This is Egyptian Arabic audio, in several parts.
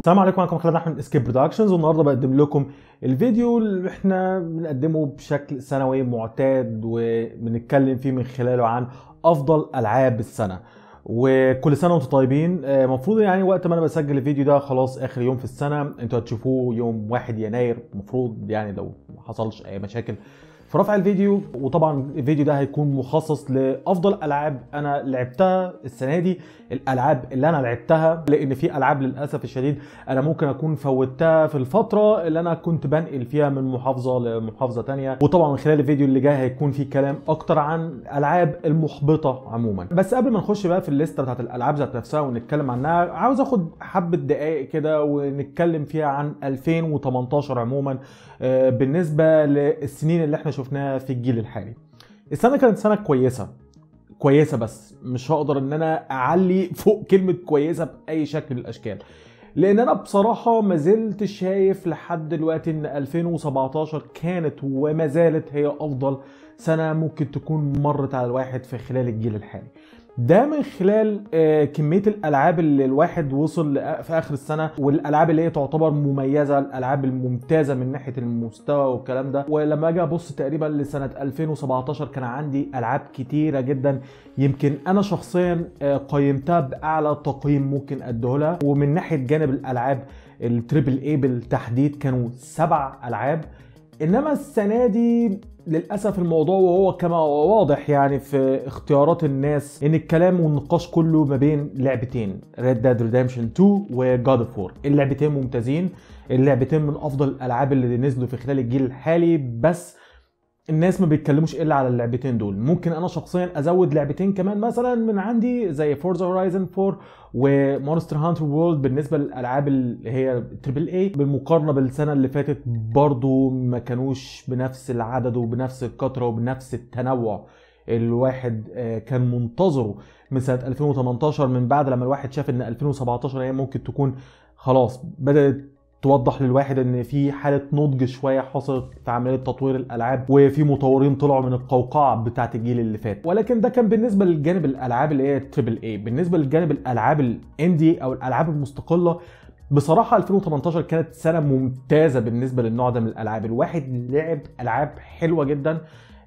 السلام عليكم معكم خالد احمد اسكيب برودكشنز والنهارده بقدم لكم الفيديو اللي احنا بنقدمه بشكل سنوي معتاد وبنتكلم فيه من خلاله عن افضل العاب السنه وكل سنه وانتم طيبين المفروض يعني وقت ما انا بسجل الفيديو ده خلاص اخر يوم في السنه انتوا هتشوفوه يوم 1 يناير المفروض يعني لو ما حصلش اي مشاكل في رفع الفيديو وطبعا الفيديو ده هيكون مخصص لافضل العاب انا لعبتها السنه دي الالعاب اللي انا لعبتها لان في العاب للاسف الشديد انا ممكن اكون فوتها في الفتره اللي انا كنت بنقل فيها من محافظه لمحافظه تانية وطبعا من خلال الفيديو اللي جاي هيكون في كلام اكتر عن الالعاب المحبطه عموما بس قبل ما نخش بقى في الليسته بتاعت الالعاب ذات نفسها ونتكلم عنها عاوز اخد حبه دقائق كده ونتكلم فيها عن 2018 عموما بالنسبه للسنين اللي احنا شفناها في الجيل الحالي السنه كانت سنه كويسه كويسه بس مش هقدر ان انا اعلي فوق كلمه كويسه باي شكل من الاشكال لان انا بصراحه ما زلت شايف لحد دلوقتي ان 2017 كانت وما زالت هي افضل سنه ممكن تكون مرت على الواحد في خلال الجيل الحالي ده من خلال كميه الالعاب اللي الواحد وصل في اخر السنه والالعاب اللي هي تعتبر مميزه الالعاب الممتازه من ناحيه المستوى والكلام ده ولما اجي ابص تقريبا لسنه 2017 كان عندي العاب كتيره جدا يمكن انا شخصيا قيمتها باعلى تقييم ممكن اديه لها ومن ناحيه جانب الالعاب التريبل اي بالتحديد كانوا سبع العاب انما السنه دي للاسف الموضوع وهو كما هو واضح يعني في اختيارات الناس ان الكلام والنقاش كله ما بين لعبتين Red Dead Redemption 2 و God of War اللعبتين ممتازين اللعبتين من افضل الالعاب اللي نزلوا في خلال الجيل الحالي بس الناس ما بيتكلموش الا على اللعبتين دول ممكن انا شخصيا ازود لعبتين كمان مثلا من عندي زي فورزا هورايزن 4 ومونستر هانتر وورلد بالنسبه للالعاب اللي هي تريبل اي بالمقارنه بالسنه اللي فاتت برضو ما كانوش بنفس العدد وبنفس الكثره وبنفس التنوع الواحد كان منتظره من سنه 2018 من بعد لما الواحد شاف ان 2017 هي ممكن تكون خلاص بدات توضح للواحد ان في حاله نضج شويه حصلت في عمليه تطوير الالعاب وفي مطورين طلعوا من القوقعه بتاعه الجيل اللي فات ولكن ده كان بالنسبه للجانب الالعاب اللي هي تريبل اي بالنسبه للجانب الالعاب الاندي او الالعاب المستقله بصراحة 2018 كانت سنة ممتازة بالنسبة للنوع ده من الألعاب، الواحد لعب ألعاب حلوة جدا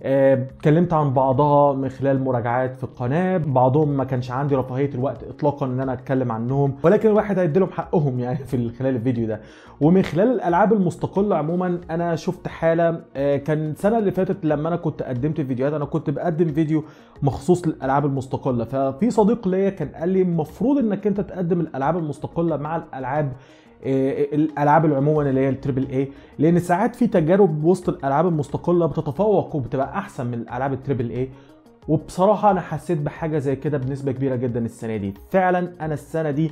اتكلمت عن بعضها من خلال مراجعات في القناه بعضهم ما كانش عندي رفاهيه الوقت اطلاقا ان انا اتكلم عنهم ولكن الواحد هيدي لهم حقهم يعني في خلال الفيديو ده ومن خلال الالعاب المستقله عموما انا شفت حاله كان السنه اللي فاتت لما انا كنت قدمت فيديوهات انا كنت بقدم فيديو مخصوص للالعاب المستقله ففي صديق ليا كان قال لي المفروض انك انت تقدم الالعاب المستقله مع الالعاب الالعاب العموما اللي هي التريبل اي لان ساعات في تجارب وسط الالعاب المستقله بتتفوق وبتبقى احسن من الالعاب التريبل اي وبصراحه انا حسيت بحاجه زي كده بنسبه كبيره جدا السنه دي فعلا انا السنه دي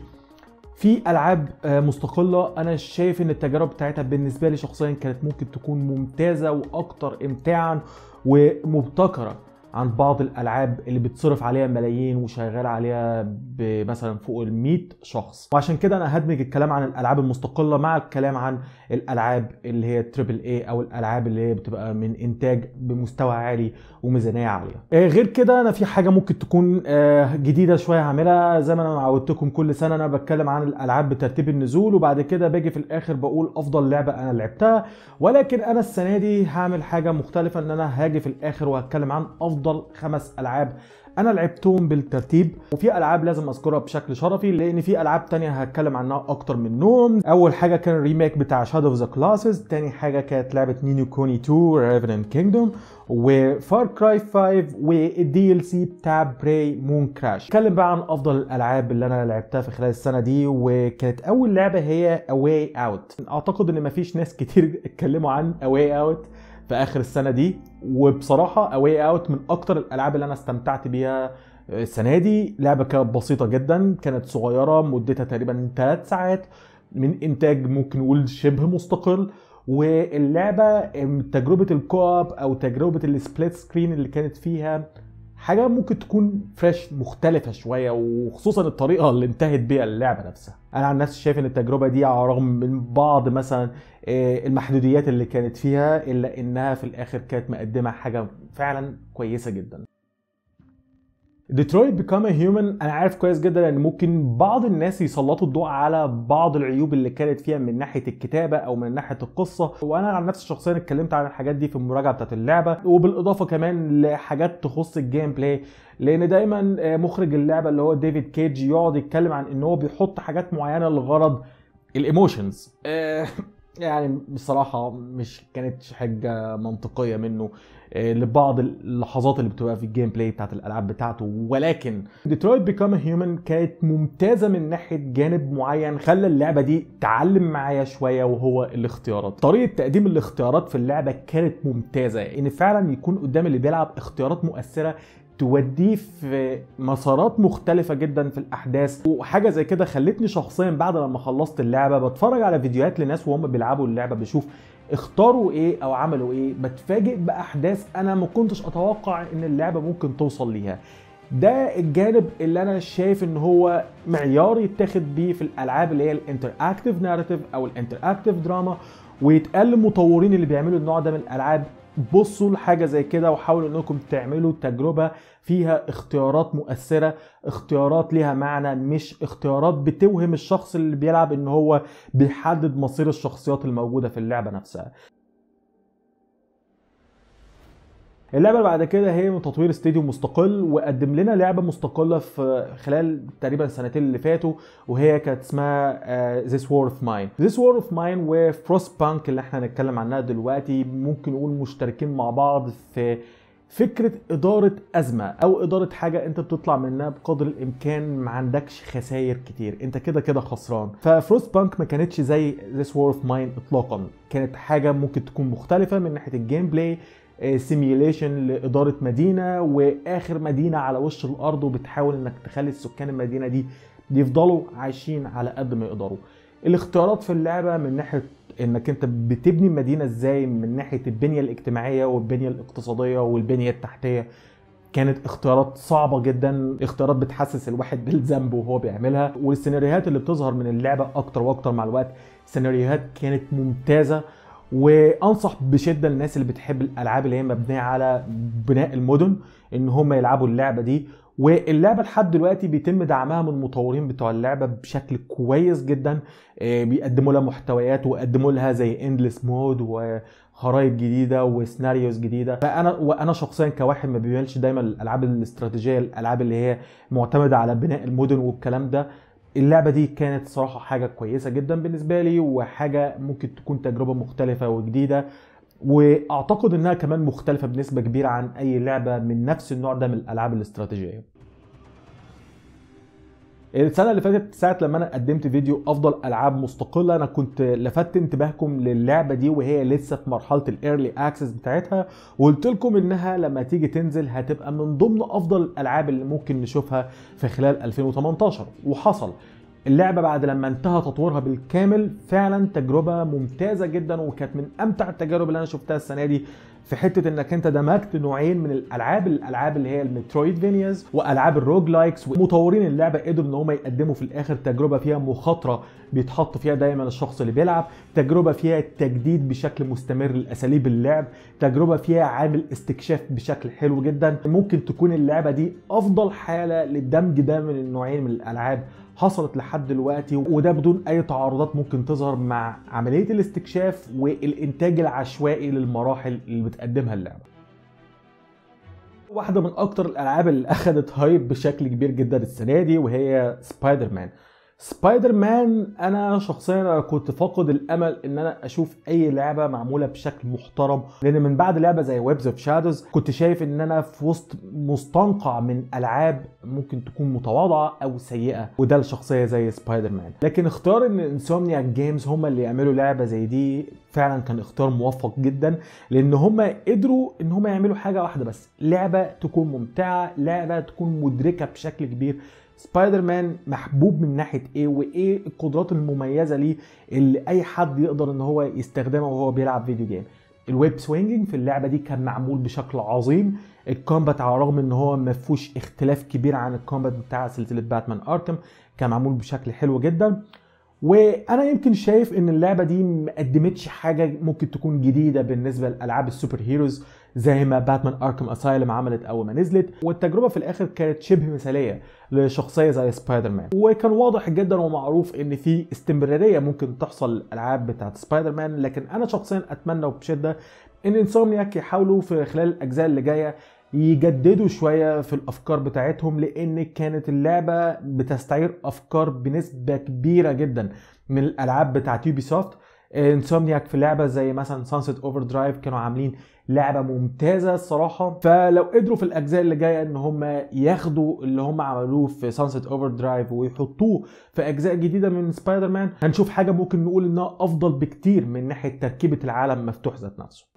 في العاب مستقله انا شايف ان التجارب بتاعتها بالنسبه لي شخصيا كانت ممكن تكون ممتازه واكتر امتاعا ومبتكره عن بعض الالعاب اللي بتصرف عليها ملايين وشغال عليها مثلا فوق ال 100 شخص وعشان كده انا هدمج الكلام عن الالعاب المستقله مع الكلام عن الالعاب اللي هي تريبل اي او الالعاب اللي هي بتبقى من انتاج بمستوى عالي وميزانيه عاليه غير كده انا في حاجه ممكن تكون جديده شويه هعملها زي ما انا عودتكم كل سنه انا بتكلم عن الالعاب بترتيب النزول وبعد كده باجي في الاخر بقول افضل لعبه انا لعبتها ولكن انا السنه دي هعمل حاجه مختلفه ان انا هاجي في الاخر وهتكلم عن افضل افضل خمس العاب انا لعبتهم بالترتيب وفي العاب لازم اذكرها بشكل شرفي لان في العاب تانية هتكلم عنها اكتر منهم اول حاجه كان الريميك بتاع شادو اوف ذا كلاسز تاني حاجه كانت لعبه نينو كوني 2 ريفننت كينجدوم وفار كراي 5 والدي ال سي بتاع براي مون كراش اتكلم بقى عن افضل الالعاب اللي انا لعبتها في خلال السنه دي وكانت اول لعبه هي اواي اوت اعتقد ان مفيش ناس كتير اتكلموا عن اواي اوت في اخر السنه دي وبصراحه اواي اوت من اكتر الالعاب اللي انا استمتعت بيها السنه دي لعبه كانت بسيطه جدا كانت صغيره مدتها تقريبا 3 ساعات من انتاج ممكن نقول شبه مستقل واللعبه تجربه الكوب او تجربه السبليت سكرين اللي كانت فيها حاجه ممكن تكون فريش مختلفه شويه وخصوصا الطريقه اللي انتهت بيها اللعبه نفسها انا عن نفسي شايف ان التجربه دي على الرغم من بعض مثلا المحدوديات اللي كانت فيها الا انها في الاخر كانت مقدمه حاجه فعلا كويسه جدا ديترويت بيكام هيومن انا عارف كويس جدا ان ممكن بعض الناس يسلطوا الضوء على بعض العيوب اللي كانت فيها من ناحيه الكتابه او من ناحيه القصه وانا عن نفسي شخصيا اتكلمت عن الحاجات دي في المراجعه بتاعت اللعبه وبالاضافه كمان لحاجات تخص الجيم بلاي لان دايما مخرج اللعبه اللي هو ديفيد كيج يقعد يتكلم عن ان هو بيحط حاجات معينه لغرض الايموشنز يعني بصراحة مش كانتش حاجة منطقية منه لبعض اللحظات اللي بتبقى في الجيم بلاي بتاعت الالعاب بتاعته ولكن ديترويت بيكام هيومن كانت ممتازه من ناحيه جانب معين خلى اللعبه دي تعلم معايا شويه وهو الاختيارات طريقه تقديم الاختيارات في اللعبه كانت ممتازه ان فعلا يكون قدام اللي بيلعب اختيارات مؤثره توديه في مسارات مختلفة جدا في الأحداث وحاجة زي كده خلتني شخصيا بعد لما خلصت اللعبة بتفرج على فيديوهات لناس وهم بيلعبوا اللعبة بشوف اختاروا ايه او عملوا ايه بتفاجئ باحداث انا ما كنتش اتوقع ان اللعبه ممكن توصل ليها ده الجانب اللي انا شايف ان هو معيار يتاخد بيه في الالعاب اللي هي الانتراكتيف ناريتيف او الانتراكتيف دراما ويتقال للمطورين اللي بيعملوا النوع ده من الالعاب بصوا لحاجة زي كده وحاولوا انكم تعملوا تجربة فيها اختيارات مؤثرة اختيارات ليها معنى مش اختيارات بتوهم الشخص اللي بيلعب ان هو بيحدد مصير الشخصيات الموجودة في اللعبة نفسها اللعبه اللي بعد كده هي من تطوير استديو مستقل وقدم لنا لعبه مستقله في خلال تقريبا السنتين اللي فاتوا وهي كانت اسمها ذيس وور اوف ماين ذيس وور اوف ماين وفروست بانك اللي احنا هنتكلم عنها دلوقتي ممكن نقول مشتركين مع بعض في فكرة إدارة أزمة أو إدارة حاجة أنت بتطلع منها بقدر الإمكان ما عندكش خسائر كتير أنت كده كده خسران ففروست بانك ما كانتش زي This War of Mine إطلاقا كانت حاجة ممكن تكون مختلفة من ناحية الجيم بلاي سيميوليشن لإدارة مدينة وآخر مدينة على وش الأرض وبتحاول إنك تخلي السكان المدينة دي يفضلوا عايشين على قد ما يقدروا الاختيارات في اللعبة من ناحية انك انت بتبني المدينه ازاي من ناحيه البنيه الاجتماعيه والبنيه الاقتصاديه والبنيه التحتيه كانت اختيارات صعبة جدا اختيارات بتحسس الواحد بالذنب وهو بيعملها والسيناريوهات اللي بتظهر من اللعبة اكتر واكتر مع الوقت سيناريوهات كانت ممتازة وانصح بشدة الناس اللي بتحب الالعاب اللي هي مبنية على بناء المدن ان هم يلعبوا اللعبة دي واللعبه لحد دلوقتي بيتم دعمها من المطورين بتوع اللعبه بشكل كويس جدا بيقدموا لها محتويات وقدموا لها زي اندلس مود وخرائط جديده وسيناريوز جديده فانا وانا شخصيا كواحد ما بيميلش دايما الالعاب الاستراتيجيه الالعاب اللي هي معتمده على بناء المدن والكلام ده اللعبه دي كانت صراحه حاجه كويسه جدا بالنسبه لي وحاجه ممكن تكون تجربه مختلفه وجديده واعتقد انها كمان مختلفه بنسبه كبيره عن اي لعبه من نفس النوع ده من الالعاب الاستراتيجيه السنه اللي فاتت ساعه لما انا قدمت فيديو افضل العاب مستقله انا كنت لفت انتباهكم للعبه دي وهي لسه في مرحله الايرلي اكسس بتاعتها وقلت لكم انها لما تيجي تنزل هتبقى من ضمن افضل الالعاب اللي ممكن نشوفها في خلال 2018 وحصل اللعبه بعد لما انتهى تطويرها بالكامل فعلا تجربه ممتازه جدا وكانت من امتع التجارب اللي انا شفتها السنه دي في حته انك انت دمجت نوعين من الالعاب الالعاب اللي هي المترويد فينياز والعاب الروج لايكس ومطورين اللعبه قدروا ان هم يقدموا في الاخر تجربه فيها مخاطره بيتحط فيها دايما الشخص اللي بيلعب تجربه فيها تجديد بشكل مستمر لاساليب اللعب تجربه فيها عامل استكشاف بشكل حلو جدا ممكن تكون اللعبه دي افضل حاله للدمج ده من النوعين من الالعاب حصلت لحد دلوقتي وده بدون اي تعارضات ممكن تظهر مع عمليه الاستكشاف والانتاج العشوائي للمراحل اللي بتقدمها اللعبه واحده من اكتر الالعاب اللي اخذت هايب بشكل كبير جدا السنه دي وهي سبايدر مان سبايدر مان انا شخصيا كنت فاقد الامل ان انا اشوف اي لعبه معموله بشكل محترم لان من بعد لعبه زي ويبز اوف شادوز كنت شايف ان انا في وسط مستنقع من العاب ممكن تكون متواضعه او سيئه وده لشخصيه زي سبايدر مان لكن اختيار ان انسومنيا جيمز هم اللي يعملوا لعبه زي دي فعلا كان اختيار موفق جدا لان هم قدروا ان هم يعملوا حاجه واحده بس لعبه تكون ممتعه لعبه تكون مدركه بشكل كبير سبايدر مان محبوب من ناحيه ايه وايه القدرات المميزه ليه اللي اي حد يقدر ان هو يستخدمها وهو بيلعب فيديو جيم الويب سوينجنج في اللعبه دي كان معمول بشكل عظيم الكومبات على الرغم ان هو ما فيهوش اختلاف كبير عن الكومبات بتاع سلسله باتمان اركم كان معمول بشكل حلو جدا وانا يمكن شايف ان اللعبه دي ما قدمتش حاجه ممكن تكون جديده بالنسبه لالعاب السوبر هيروز زي ما باتمان اركم اسايلم عملت اول ما نزلت والتجربه في الاخر كانت شبه مثاليه لشخصيه زي سبايدر مان وكان واضح جدا ومعروف ان في استمراريه ممكن تحصل للالعاب بتاعت سبايدر مان لكن انا شخصيا اتمنى وبشده ان انسومنياك يحاولوا في خلال الاجزاء اللي جايه يجددوا شوية في الأفكار بتاعتهم لأن كانت اللعبة بتستعير أفكار بنسبة كبيرة جدا من الألعاب بتاعت يوبي سوفت انسومنياك في لعبة زي مثلا سانست اوفر درايف كانوا عاملين لعبة ممتازة الصراحة فلو قدروا في الأجزاء اللي جاية إن هم ياخدوا اللي هم عملوه في سانست اوفر درايف ويحطوه في أجزاء جديدة من سبايدر مان هنشوف حاجة ممكن نقول إنها أفضل بكتير من ناحية تركيبة العالم مفتوح ذات نفسه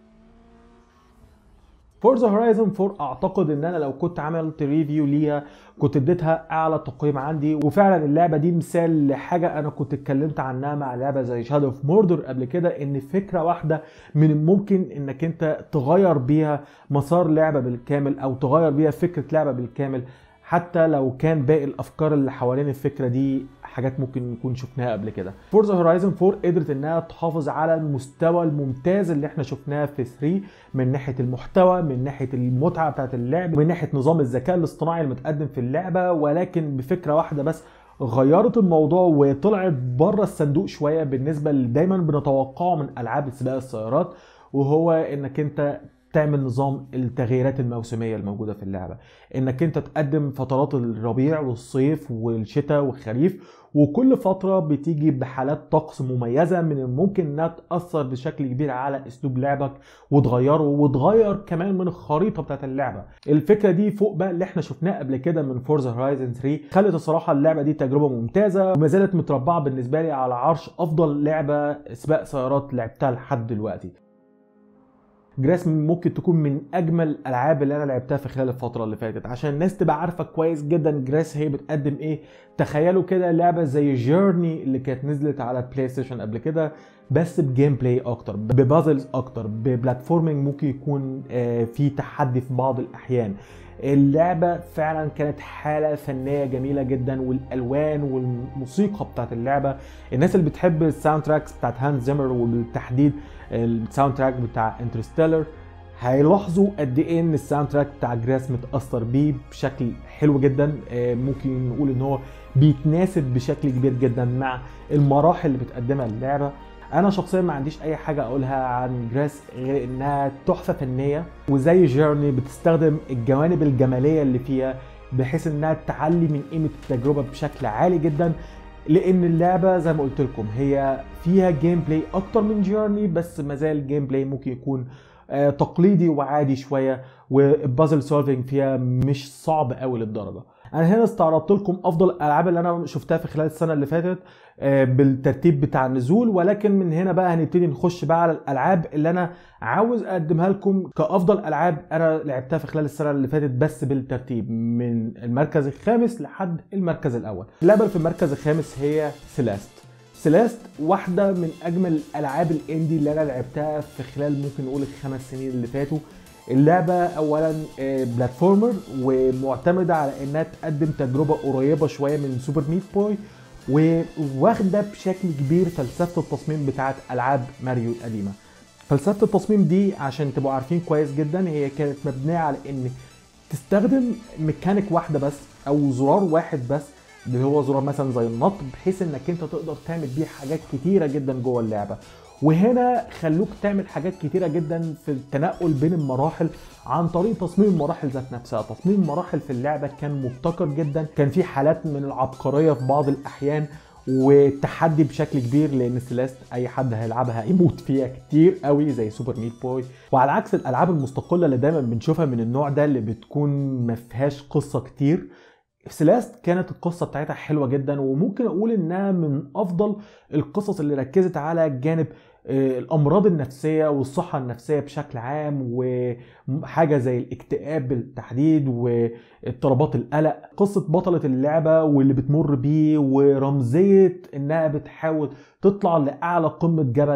فورزا هورايزون 4 اعتقد ان انا لو كنت عملت ريفيو ليها كنت اديتها اعلى تقييم عندي وفعلا اللعبه دي مثال لحاجه انا كنت اتكلمت عنها مع لعبه زي شادو اوف موردر قبل كده ان فكره واحده من الممكن انك انت تغير بيها مسار لعبه بالكامل او تغير بيها فكره لعبه بالكامل حتى لو كان باقي الافكار اللي حوالين الفكره دي حاجات ممكن نكون شفناها قبل كده فورزا هورايزون 4 قدرت انها تحافظ على المستوى الممتاز اللي احنا شفناه في 3 من ناحيه المحتوى من ناحيه المتعه بتاعه اللعب من ناحيه نظام الذكاء الاصطناعي المتقدم في اللعبه ولكن بفكره واحده بس غيرت الموضوع وطلعت بره الصندوق شويه بالنسبه اللي دايما بنتوقعه من العاب سباق السيارات وهو انك انت تعمل نظام التغييرات الموسميه الموجوده في اللعبه انك انت تقدم فترات الربيع والصيف والشتاء والخريف وكل فتره بتيجي بحالات طقس مميزه من الممكن انها تاثر بشكل كبير على اسلوب لعبك وتغيره وتغير كمان من الخريطه بتاعت اللعبه الفكره دي فوق بقى اللي احنا شفناه قبل كده من فورزا هورايزن 3 خلت الصراحه اللعبه دي تجربه ممتازه وما زالت متربعه بالنسبه لي على عرش افضل لعبه سباق سيارات لعبتها لحد دلوقتي جراس ممكن تكون من اجمل الالعاب اللي انا لعبتها في خلال الفتره اللي فاتت عشان الناس تبقى عارفه كويس جدا جراس هي بتقدم ايه تخيلوا كده لعبه زي جيرني اللي كانت نزلت على بلاي ستيشن قبل كده بس بجيم بلاي اكتر ببازلز اكتر ببلاتفورمينج ممكن يكون في تحدي في بعض الاحيان اللعبة فعلا كانت حالة فنية جميلة جدا والألوان والموسيقى بتاعت اللعبة الناس اللي بتحب الساوند تراكس بتاعت هانز زيمر وبالتحديد الساوند تراك بتاع انترستيلر هيلاحظوا قد ايه ان الساوند تراك بتاع جراس متاثر بيه بشكل حلو جدا ممكن نقول ان هو بيتناسب بشكل كبير جدا مع المراحل اللي بتقدمها اللعبه انا شخصيا ما عنديش اي حاجه اقولها عن جراس غير انها تحفه فنيه وزي جيرني بتستخدم الجوانب الجماليه اللي فيها بحيث انها تعلي من قيمه التجربه بشكل عالي جدا لان اللعبه زي ما قلت لكم هي فيها جيم بلاي اكتر من جيرني بس ما زال الجيم بلاي ممكن يكون آه تقليدي وعادي شويه والبازل سولفنج فيها مش صعب قوي للدرجه انا هنا استعرضت لكم افضل الالعاب اللي انا شفتها في خلال السنه اللي فاتت بالترتيب بتاع النزول ولكن من هنا بقى هنبتدي نخش بقى على الالعاب اللي انا عاوز اقدمها لكم كافضل العاب انا لعبتها في خلال السنه اللي فاتت بس بالترتيب من المركز الخامس لحد المركز الاول اللعبه في المركز الخامس هي سيلاست سيلاست واحده من اجمل الالعاب الاندي اللي انا لعبتها في خلال ممكن نقول الخمس سنين اللي فاتوا اللعبة أولا بلاتفورمر ومعتمدة على إنها تقدم تجربة قريبة شوية من سوبر ميت بوي وواخدة بشكل كبير فلسفة التصميم بتاعت ألعاب ماريو القديمة فلسفة التصميم دي عشان تبقوا عارفين كويس جدا هي كانت مبنية على إن تستخدم ميكانيك واحدة بس أو زرار واحد بس اللي هو زرار مثلا زي النط بحيث انك انت تقدر تعمل بيه حاجات كتيره جدا جوه اللعبه وهنا خلوك تعمل حاجات كتيره جدا في التنقل بين المراحل عن طريق تصميم المراحل ذات نفسها تصميم المراحل في اللعبه كان مبتكر جدا كان في حالات من العبقريه في بعض الاحيان وتحدي بشكل كبير لان سيلاست اي حد هيلعبها هيموت فيها كتير قوي زي سوبر ميت بوي وعلى عكس الالعاب المستقله اللي دايما بنشوفها من النوع ده اللي بتكون ما فيهاش قصه كتير سيلاست كانت القصه بتاعتها حلوه جدا وممكن اقول انها من افضل القصص اللي ركزت على جانب الامراض النفسيه والصحه النفسيه بشكل عام وحاجه زي الاكتئاب بالتحديد واضطرابات القلق قصه بطله اللعبه واللي بتمر بيه ورمزيه انها بتحاول تطلع لاعلى قمه جبل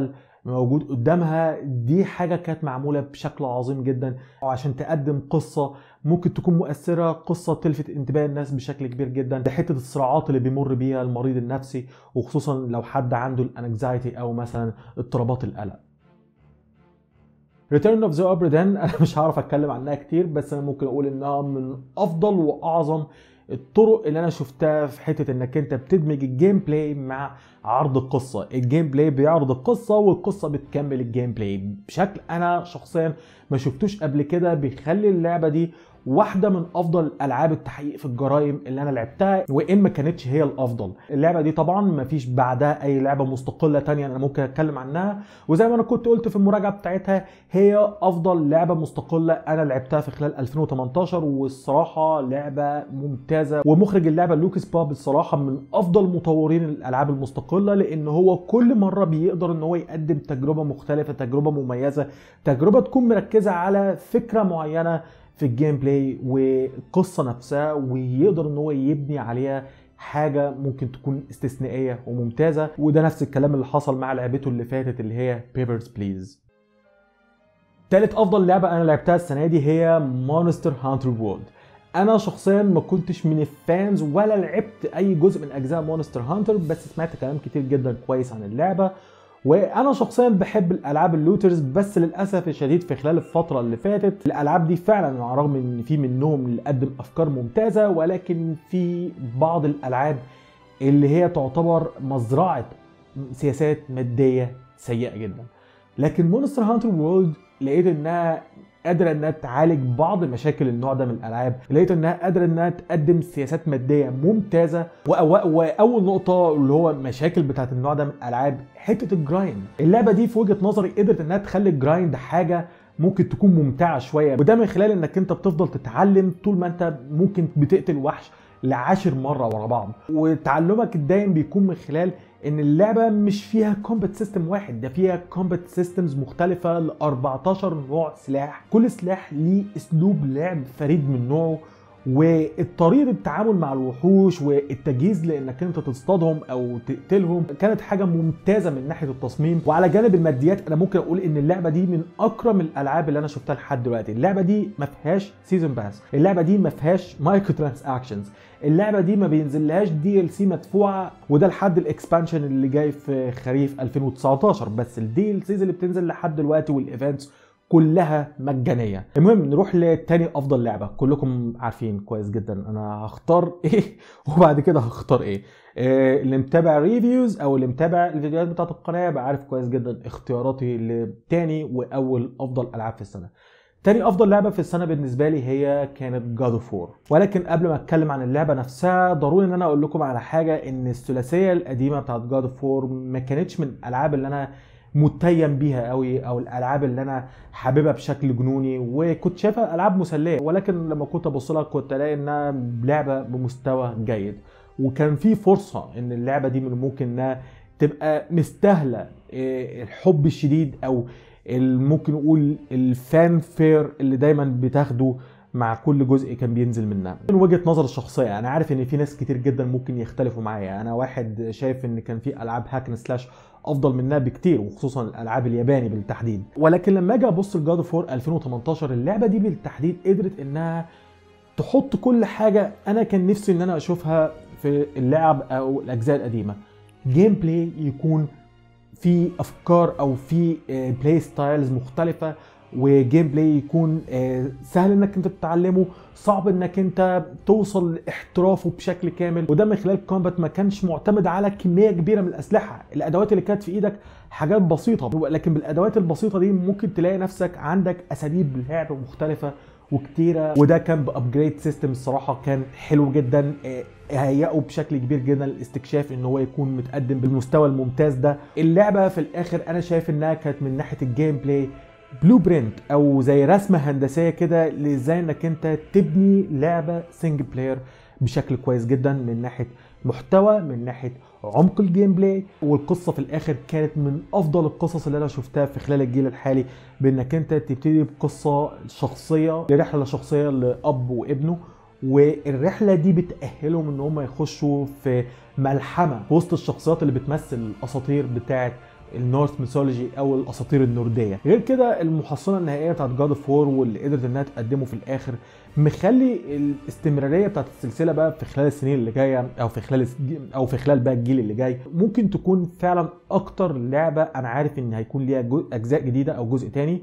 موجود قدامها دي حاجة كانت معمولة بشكل عظيم جدا وعشان تقدم قصة ممكن تكون مؤثرة قصة تلفت انتباه الناس بشكل كبير جدا ده حتة الصراعات اللي بيمر بيها المريض النفسي وخصوصا لو حد عنده الانكزايتي او مثلا اضطرابات القلق ريتيرن اوف ذا اوبرا دان انا مش هعرف اتكلم عنها كتير بس انا ممكن اقول انها من افضل واعظم الطرق اللي انا شفتها في حته انك انت بتدمج الجيم بلاي مع عرض القصه الجيم بلاي بيعرض القصه والقصه بتكمل الجيم بلاي بشكل انا شخصيا ما شفتوش قبل كده بيخلي اللعبه دي واحده من افضل العاب التحقيق في الجرائم اللي انا لعبتها وان ما كانتش هي الافضل اللعبه دي طبعا ما فيش بعدها اي لعبه مستقله تانية انا ممكن اتكلم عنها وزي ما انا كنت قلت في المراجعه بتاعتها هي افضل لعبه مستقله انا لعبتها في خلال 2018 والصراحه لعبه ممتازه ومخرج اللعبه لوكس باب الصراحه من افضل مطورين الالعاب المستقله لان هو كل مره بيقدر ان هو يقدم تجربه مختلفه تجربه مميزه تجربه تكون مركزه على فكره معينه في الجيم بلاي والقصه نفسها ويقدر ان هو يبني عليها حاجه ممكن تكون استثنائيه وممتازه وده نفس الكلام اللي حصل مع لعبته اللي فاتت اللي هي بيبرز بليز تالت افضل لعبه انا لعبتها السنه دي هي مونستر هانتر وورلد انا شخصيا ما كنتش من الفانز ولا لعبت اي جزء من اجزاء مونستر هانتر بس سمعت كلام كتير جدا كويس عن اللعبه وانا شخصيا بحب الالعاب اللوترز بس للاسف الشديد في خلال الفتره اللي فاتت الالعاب دي فعلا على الرغم ان في منهم اللي قدم افكار ممتازه ولكن في بعض الالعاب اللي هي تعتبر مزرعه سياسات ماديه سيئه جدا لكن مونستر هانتر وورلد لقيت انها قادره انها تعالج بعض مشاكل النوع ده من الالعاب لقيت انها قادره انها تقدم سياسات ماديه ممتازه واول نقطه اللي هو مشاكل بتاعت النوع ده من الالعاب حته الجرايند اللعبه دي في وجهه نظري قدرت انها تخلي الجرايند حاجه ممكن تكون ممتعه شويه وده من خلال انك انت بتفضل تتعلم طول ما انت ممكن بتقتل وحش لعاشر مره ورا بعض وتعلمك الدايم بيكون من خلال ان اللعبه مش فيها كومبات سيستم واحد ده فيها كومبات سيستمز مختلفه ل 14 نوع سلاح كل سلاح ليه اسلوب لعب فريد من نوعه وطريقه التعامل مع الوحوش والتجهيز لانك انت تصطادهم او تقتلهم كانت حاجه ممتازه من ناحيه التصميم وعلى جانب الماديات انا ممكن اقول ان اللعبه دي من اكرم الالعاب اللي انا شفتها لحد دلوقتي اللعبه دي ما فيهاش سيزون باس اللعبه دي ما فيهاش مايكرو ترانزاكشنز اللعبه دي ما بينزلهاش دي ال سي مدفوعه وده لحد الاكسبانشن اللي جاي في خريف 2019 بس الدي ال سيز اللي بتنزل لحد دلوقتي والايفنتس كلها مجانيه المهم نروح لتاني افضل لعبه كلكم عارفين كويس جدا انا هختار ايه وبعد كده هختار ايه آه اللي متابع ريفيوز او اللي متابع الفيديوهات بتاعت القناه بقى عارف كويس جدا اختياراتي لتاني واول افضل العاب في السنه تاني افضل لعبه في السنه بالنسبه لي هي كانت جاد اوف وور ولكن قبل ما اتكلم عن اللعبه نفسها ضروري ان انا اقول لكم على حاجه ان الثلاثيه القديمه بتاعت جاد اوف وور ما كانتش من الالعاب اللي انا متيم بيها قوي او الالعاب اللي انا حاببها بشكل جنوني وكنت شايفها العاب مسليه ولكن لما كنت ابص لها كنت الاقي انها لعبه بمستوى جيد وكان في فرصه ان اللعبه دي من ممكن انها تبقى مستاهله الحب الشديد او ممكن نقول الفان فير اللي دايما بتاخده مع كل جزء كان بينزل منها من وجهه نظر الشخصيه انا عارف ان في ناس كتير جدا ممكن يختلفوا معايا انا واحد شايف ان كان في العاب هاكن سلاش افضل منها بكتير وخصوصا الالعاب الياباني بالتحديد ولكن لما اجي ابص لجاد اوف 2018 اللعبه دي بالتحديد قدرت انها تحط كل حاجه انا كان نفسي ان انا اشوفها في اللعب او الاجزاء القديمه جيم بلاي يكون في افكار او في بلاي ستايلز مختلفه وجيم بلاي يكون سهل انك انت تتعلمه صعب انك انت توصل لاحترافه بشكل كامل وده من خلال كومبات ما كانش معتمد على كميه كبيره من الاسلحه الادوات اللي كانت في ايدك حاجات بسيطه لكن بالادوات البسيطه دي ممكن تلاقي نفسك عندك اساليب لعب مختلفه وكتيره وده كان بابجريد سيستم الصراحه كان حلو جدا هيئه بشكل كبير جدا للاستكشاف ان هو يكون متقدم بالمستوى الممتاز ده اللعبه في الاخر انا شايف انها كانت من ناحيه الجيم بلاي بلو برنت او زي رسمه هندسيه كده لازاي انك انت تبني لعبه سنجل بلاير بشكل كويس جدا من ناحيه محتوى من ناحيه عمق الجيم بلاي والقصه في الاخر كانت من افضل القصص اللي انا شفتها في خلال الجيل الحالي بانك انت تبتدي بقصه شخصيه لرحله شخصيه لاب وابنه والرحله دي بتاهلهم ان هم يخشوا في ملحمه في وسط الشخصيات اللي بتمثل الاساطير بتاعه النورث ميثولوجي او الاساطير النورديه غير كده المحصله النهائيه بتاعت جاد اوف وور واللي قدرت انها تقدمه في الاخر مخلي الاستمراريه بتاعت السلسله بقى في خلال السنين اللي جايه او في خلال او في خلال بقى الجيل اللي جاي ممكن تكون فعلا اكتر لعبه انا عارف ان هيكون ليها اجزاء جديده او جزء تاني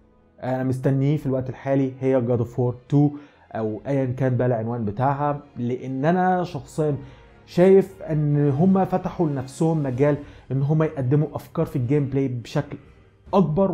انا مستنيه في الوقت الحالي هي جاد اوف وور 2 او ايا كان بقى العنوان بتاعها لان انا شخصيا شايف ان هم فتحوا لنفسهم مجال ان هم يقدموا افكار في الجيم بلاي بشكل اكبر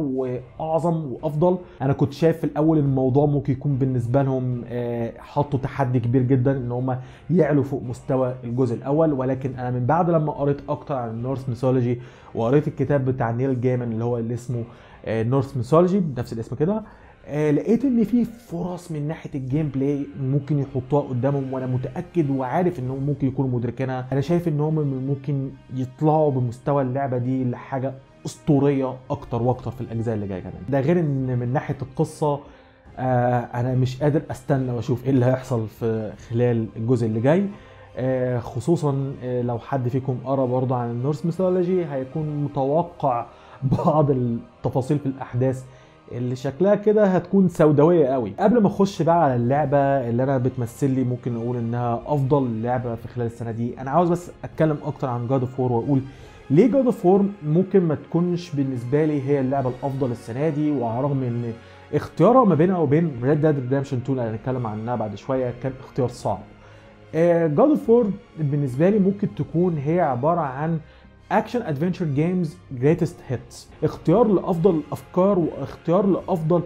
واعظم وافضل انا كنت شايف في الاول الموضوع ممكن يكون بالنسبه لهم حطوا تحدي كبير جدا ان هم يعلوا فوق مستوى الجزء الاول ولكن انا من بعد لما قريت اكتر عن النورث ميثولوجي وقريت الكتاب بتاع نيل جيمن اللي هو اللي اسمه نورث ميثولوجي بنفس الاسم كده لقيت ان في فرص من ناحيه الجيم بلاي ممكن يحطوها قدامهم وانا متاكد وعارف انهم ممكن يكونوا مدركينها انا شايف ان هم ممكن يطلعوا بمستوى اللعبه دي لحاجه اسطوريه اكتر واكتر في الاجزاء اللي جايه كمان ده غير ان من ناحيه القصه آه انا مش قادر استنى واشوف ايه اللي هيحصل في خلال الجزء اللي جاي آه خصوصا آه لو حد فيكم قرا برضه عن النورس ميثولوجي هيكون متوقع بعض التفاصيل في الاحداث اللي شكلها كده هتكون سوداويه قوي قبل ما اخش بقى على اللعبه اللي انا بتمثل لي ممكن اقول انها افضل لعبه في خلال السنه دي انا عاوز بس اتكلم اكتر عن جاد اوف وور واقول ليه جاد اوف وور ممكن ما تكونش بالنسبه لي هي اللعبه الافضل السنه دي وعلى الرغم ان اختيارها ما بينها وبين ريد ديد ريدمشن 2 اللي هنتكلم عنها بعد شويه كان اختيار صعب جاد اوف وور بالنسبه لي ممكن تكون هي عباره عن اكشن ادفنتشر جيمز جريتست هيتس اختيار لافضل الافكار واختيار لافضل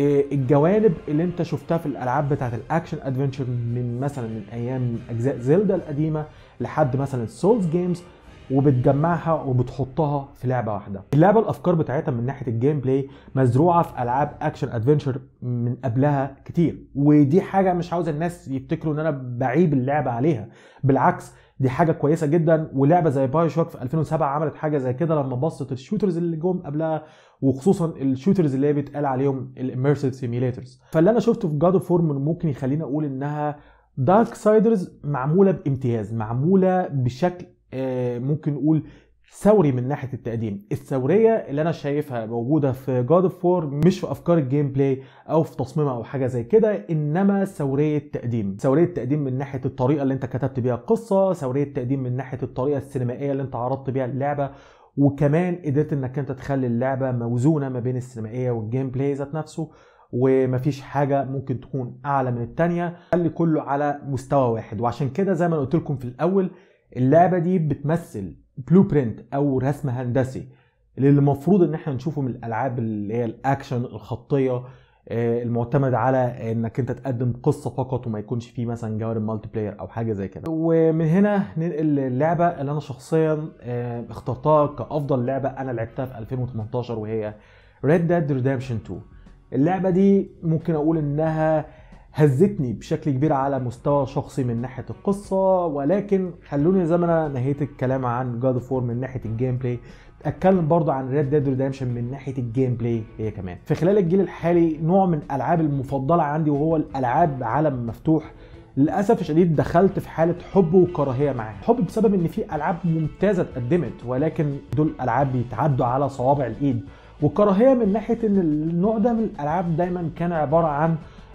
الجوانب اللي انت شفتها في الالعاب بتاعت الاكشن ادفنتشر من مثلا من ايام اجزاء زيلدا القديمه لحد مثلا سولز جيمز وبتجمعها وبتحطها في لعبه واحده. اللعبه الافكار بتاعتها من ناحيه الجيم بلاي مزروعه في العاب اكشن ادفنتشر من قبلها كتير ودي حاجه مش عاوز الناس يفتكروا ان انا بعيب اللعبه عليها بالعكس دي حاجه كويسه جدا ولعبه زي باي شوك في 2007 عملت حاجه زي كده لما بصت الشوترز اللي جم قبلها وخصوصا الشوترز اللي هي بيتقال عليهم الاميرسيف سيميليترز فاللي انا شفته في جاد اوف وور ممكن يخليني اقول انها دارك سايدرز معموله بامتياز معموله بشكل ممكن نقول ثوري من ناحيه التقديم الثوريه اللي انا شايفها موجوده في جاد اوف وور مش في افكار الجيم بلاي او في تصميمها او حاجه زي كده انما ثوريه تقديم ثوريه تقديم من ناحيه الطريقه اللي انت كتبت بيها القصه ثوريه تقديم من ناحيه الطريقه السينمائيه اللي انت عرضت بيها اللعبه وكمان قدرت انك انت تخلي اللعبه موزونه ما بين السينمائيه والجيم بلاي ذات نفسه ومفيش حاجه ممكن تكون اعلى من الثانيه خلي كله على مستوى واحد وعشان كده زي ما قلت لكم في الاول اللعبه دي بتمثل بلو برنت او رسم هندسي اللي المفروض ان احنا نشوفه من الالعاب اللي هي الاكشن الخطيه المعتمد على انك انت تقدم قصه فقط وما يكونش فيه مثلا جوانب مالتي بلاير او حاجه زي كده ومن هنا ننقل للعبه اللي انا شخصيا اخترتها كافضل لعبه انا لعبتها في 2018 وهي Red Dead Redemption 2 اللعبه دي ممكن اقول انها هزتني بشكل كبير على مستوى شخصي من ناحيه القصه ولكن خلوني زي ما انا نهيت الكلام عن جاد اوف من ناحيه الجيم بلاي اتكلم برضه عن ريد ديد ريدمشن من ناحيه الجيم بلاي هي كمان في خلال الجيل الحالي نوع من الالعاب المفضله عندي وهو الالعاب عالم مفتوح للاسف الشديد دخلت في حاله حب وكراهيه معاه حب بسبب ان في العاب ممتازه اتقدمت ولكن دول العاب بيتعدوا على صوابع الايد وكراهيه من ناحيه ان النوع ده من الالعاب دايما كان عباره عن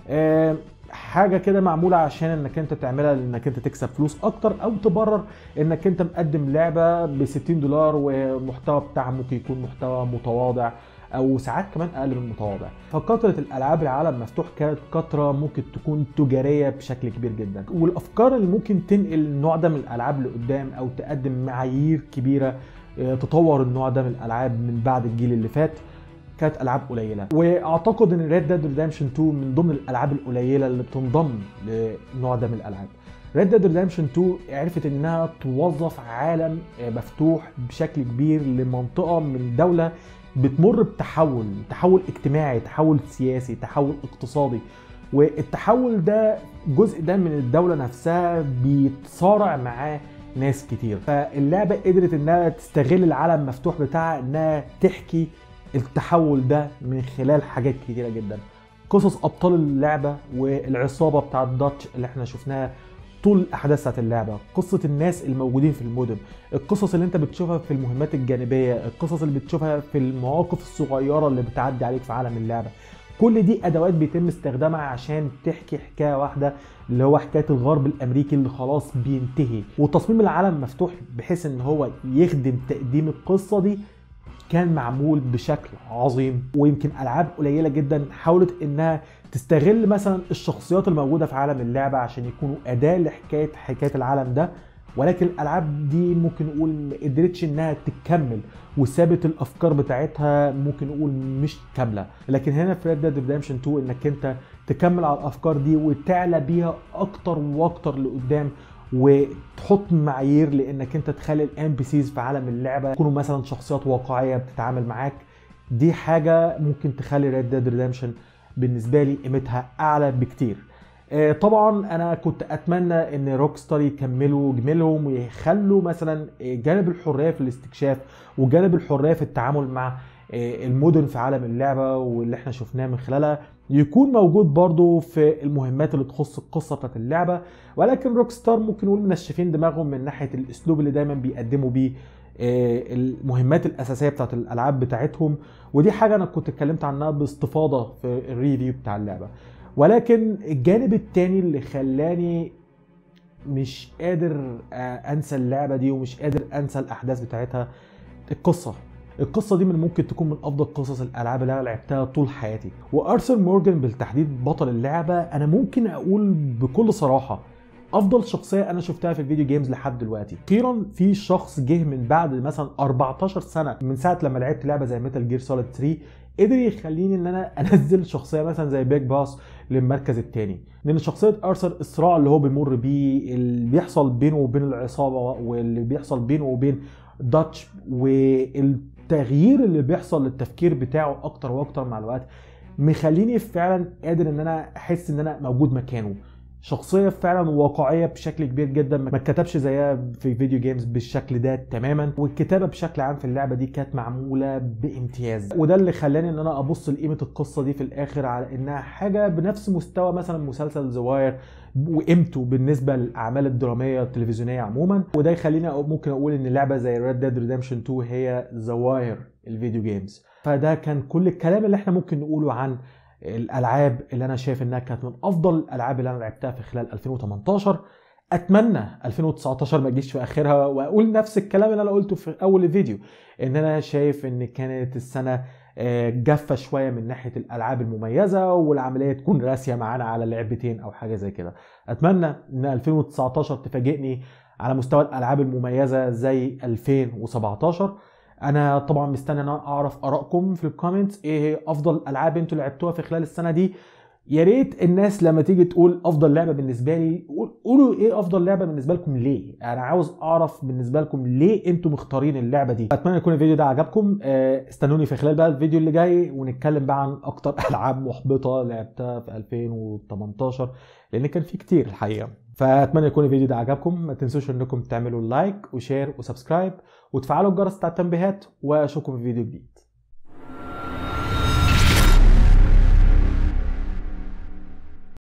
حاجه كده معموله عشان انك انت تعملها انك انت تكسب فلوس اكتر او تبرر انك انت مقدم لعبه ب 60 دولار والمحتوى بتاعها ممكن يكون محتوى متواضع او ساعات كمان اقل من متواضع فكثره الالعاب العالم مفتوح كانت كثره ممكن تكون تجاريه بشكل كبير جدا والافكار اللي ممكن تنقل النوع ده من الالعاب لقدام او تقدم معايير كبيره تطور النوع ده من الالعاب من بعد الجيل اللي فات كانت العاب قليله واعتقد ان ريد ديد ريدمشن 2 من ضمن الالعاب القليله اللي بتنضم للنوع ده من الالعاب ريد ديد ريدمشن 2 عرفت انها توظف عالم مفتوح بشكل كبير لمنطقه من دوله بتمر بتحول تحول اجتماعي تحول سياسي تحول اقتصادي والتحول ده جزء ده من الدولة نفسها بيتصارع معاه ناس كتير فاللعبة قدرت انها تستغل العالم مفتوح بتاعها انها تحكي التحول ده من خلال حاجات كتيرة جدا قصص ابطال اللعبة والعصابة بتاعت داتش اللي احنا شفناها طول الاحداث بتاعت اللعبه قصه الناس الموجودين في المدن القصص اللي انت بتشوفها في المهمات الجانبيه القصص اللي بتشوفها في المواقف الصغيره اللي بتعدي عليك في عالم اللعبه كل دي ادوات بيتم استخدامها عشان تحكي حكايه واحده اللي هو حكايه الغرب الامريكي اللي خلاص بينتهي وتصميم العالم مفتوح بحيث ان هو يخدم تقديم القصه دي كان معمول بشكل عظيم ويمكن العاب قليله جدا حاولت انها تستغل مثلا الشخصيات الموجوده في عالم اللعبه عشان يكونوا اداه لحكايه حكايه العالم ده ولكن الالعاب دي ممكن نقول ما قدرتش انها تكمل وسابت الافكار بتاعتها ممكن نقول مش كامله لكن هنا في ريد ديد ريدمشن 2 انك انت تكمل على الافكار دي وتعلى بيها اكتر واكتر لقدام وتحط معايير لانك انت تخلي الام بي سيز في عالم اللعبه يكونوا مثلا شخصيات واقعيه بتتعامل معاك دي حاجه ممكن تخلي ريد ديد ريدمشن بالنسبه لي قيمتها اعلى بكتير آه، طبعا انا كنت اتمنى ان روك ستار يكملوا جميلهم ويخلوا مثلا جانب الحريه في الاستكشاف وجانب الحريه في التعامل مع آه، المدن في عالم اللعبه واللي احنا شفناه من خلالها يكون موجود برضو في المهمات اللي تخص القصه بتاعت اللعبه ولكن روك ستار ممكن نقول منشفين دماغهم من ناحيه الاسلوب اللي دايما بيقدموا بيه آه، المهمات الاساسيه بتاعت الالعاب بتاعتهم ودي حاجه انا كنت اتكلمت عنها باستفاضه في الريفيو بتاع اللعبه ولكن الجانب التاني اللي خلاني مش قادر آه، انسى اللعبه دي ومش قادر انسى الاحداث بتاعتها القصه القصة دي من ممكن تكون من أفضل قصص الألعاب اللي أنا لعبتها طول حياتي وأرثر مورجان بالتحديد بطل اللعبة أنا ممكن أقول بكل صراحة افضل شخصيه انا شفتها في الفيديو جيمز لحد دلوقتي اخيرا في شخص جه من بعد مثلا 14 سنه من ساعه لما لعبت لعبه زي ميتال جير سوليد 3 قدر يخليني ان انا انزل شخصيه مثلا زي بيج باس للمركز الثاني لان شخصيه ارثر الصراع اللي هو بيمر بيه اللي بيحصل بينه وبين العصابه واللي بيحصل بينه وبين داتش والتغيير اللي بيحصل للتفكير بتاعه اكتر واكتر مع الوقت مخليني فعلا قادر ان انا احس ان انا موجود مكانه شخصيه فعلا واقعيه بشكل كبير جدا ما اتكتبش زيها في فيديو جيمز بالشكل ده تماما والكتابه بشكل عام في اللعبه دي كانت معموله بامتياز وده اللي خلاني ان انا ابص لقيمه القصه دي في الاخر على انها حاجه بنفس مستوى مثلا مسلسل زواير وقيمته بالنسبه للاعمال الدراميه التلفزيونيه عموما وده يخليني ممكن اقول ان لعبه زي Red Dead Redemption 2 هي زواير الفيديو جيمز فده كان كل الكلام اللي احنا ممكن نقوله عن الالعاب اللي انا شايف انها كانت من افضل الالعاب اللي انا لعبتها في خلال 2018 اتمنى 2019 ما تجيش في اخرها واقول نفس الكلام اللي انا قلته في اول الفيديو ان انا شايف ان كانت السنه آه، جافه شويه من ناحيه الالعاب المميزه والعمليه تكون راسيه معانا على لعبتين او حاجه زي كده اتمنى ان 2019 تفاجئني على مستوى الالعاب المميزه زي 2017 انا طبعا مستني ان انا اعرف ارائكم في الكومنتس ايه هي افضل العاب انتوا لعبتوها في خلال السنه دي يا ريت الناس لما تيجي تقول افضل لعبه بالنسبه لي قولوا ايه افضل لعبه بالنسبه لكم ليه انا عاوز اعرف بالنسبه لكم ليه انتوا مختارين اللعبه دي اتمنى يكون الفيديو ده عجبكم آه، استنوني في خلال بقى الفيديو اللي جاي ونتكلم بقى عن اكتر العاب محبطه لعبتها في 2018 لان كان في كتير الحقيقه فاتمنى يكون الفيديو ده عجبكم ما تنسوش انكم تعملوا لايك وشير وسبسكرايب وتفعلوا الجرس بتاع التنبيهات واشوفكم في فيديو جديد